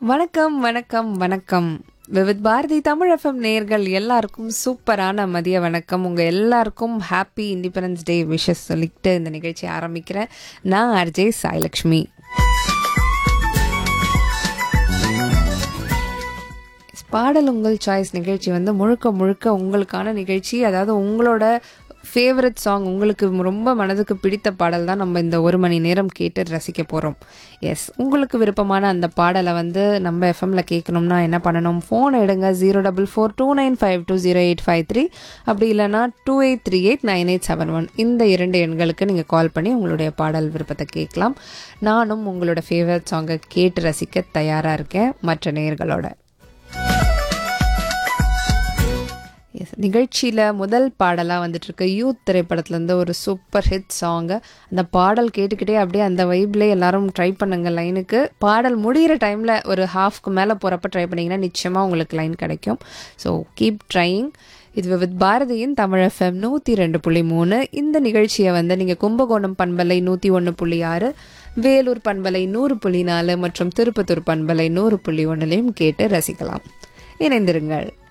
வணக்கம் வணக்கம் வணக்கம் விவித் பாரதி தமிழ் எஃப்எம் நேர்கள் எல்லாருக்கும் சூப்பரான மதிய வணக்கம் உங்கள் எல்லாருக்கும் ஹாப்பி இண்டிபெண்டன்ஸ் டே விஷஸ் சொல்லிட்டு இந்த நிகழ்ச்சி ஆரம்பிக்கிறேன் நான் ஆர்ஜே சாய்லக்ஷ்மி பாடல் உங்கள் சாய்ஸ் நிகழ்ச்சி வந்து முழுக்க முழுக்க உங்களுக்கான நிகழ்ச்சி அதாவது உங்களோட ஃபேவரட் சாங் உங்களுக்கு ரொம்ப மனதுக்கு பிடித்த பாடல் தான் நம்ம இந்த ஒரு மணி நேரம் கேட்டு ரசிக்க போகிறோம் எஸ் உங்களுக்கு விருப்பமான அந்த பாடலை வந்து நம்ம எஃப்எம்ல கேட்கணும்னா என்ன பண்ணணும் ஃபோன் எடுங்க zero double four two nine five two zero eight five three அப்படி இல்லைனா two eight three eight nine eight seven one இந்த இரண்டு எண்களுக்கு நீங்கள் கால் பண்ணி உங்களுடைய பாடல் விருப்பத்தை கேட்கலாம் நானும் உங்களோட ஃபேவரட் சாங்கை கேட்டு ரசிக்க தயாராக இருக்கேன் மற்ற நேயர்களோட எஸ் நிகழ்ச்சியில் முதல் பாடலாக வந்துட்டு இருக்கு யூத் திரைப்படத்துலேருந்து ஒரு சூப்பர் ஹிட் சாங்கு அந்த பாடல் கேட்டுக்கிட்டே அப்படியே அந்த வைப்லேயே எல்லாரும் ட்ரை பண்ணுங்க லைனுக்கு பாடல் முடிகிற டைமில் ஒரு ஹாஃப்க்கு மேலே போகிறப்ப ட்ரை பண்ணிங்கன்னா நிச்சயமாக உங்களுக்கு லைன் கிடைக்கும் ஸோ கீப் ட்ரையிங் இது வித் பாரதியின் தமிழ் எஃப்எம் நூற்றி ரெண்டு புள்ளி மூணு இந்த நிகழ்ச்சியை வந்து நீங்கள் கும்பகோணம் பண்பலை நூற்றி ஒன்று புள்ளி ஆறு வேலூர் பண்பலை நூறு புள்ளி நாலு மற்றும் திருப்பத்தூர் பண்பலை நூறு புள்ளி ஒன்றுலையும் கேட்டு ரசிக்கலாம் இணைந்திருங்கள்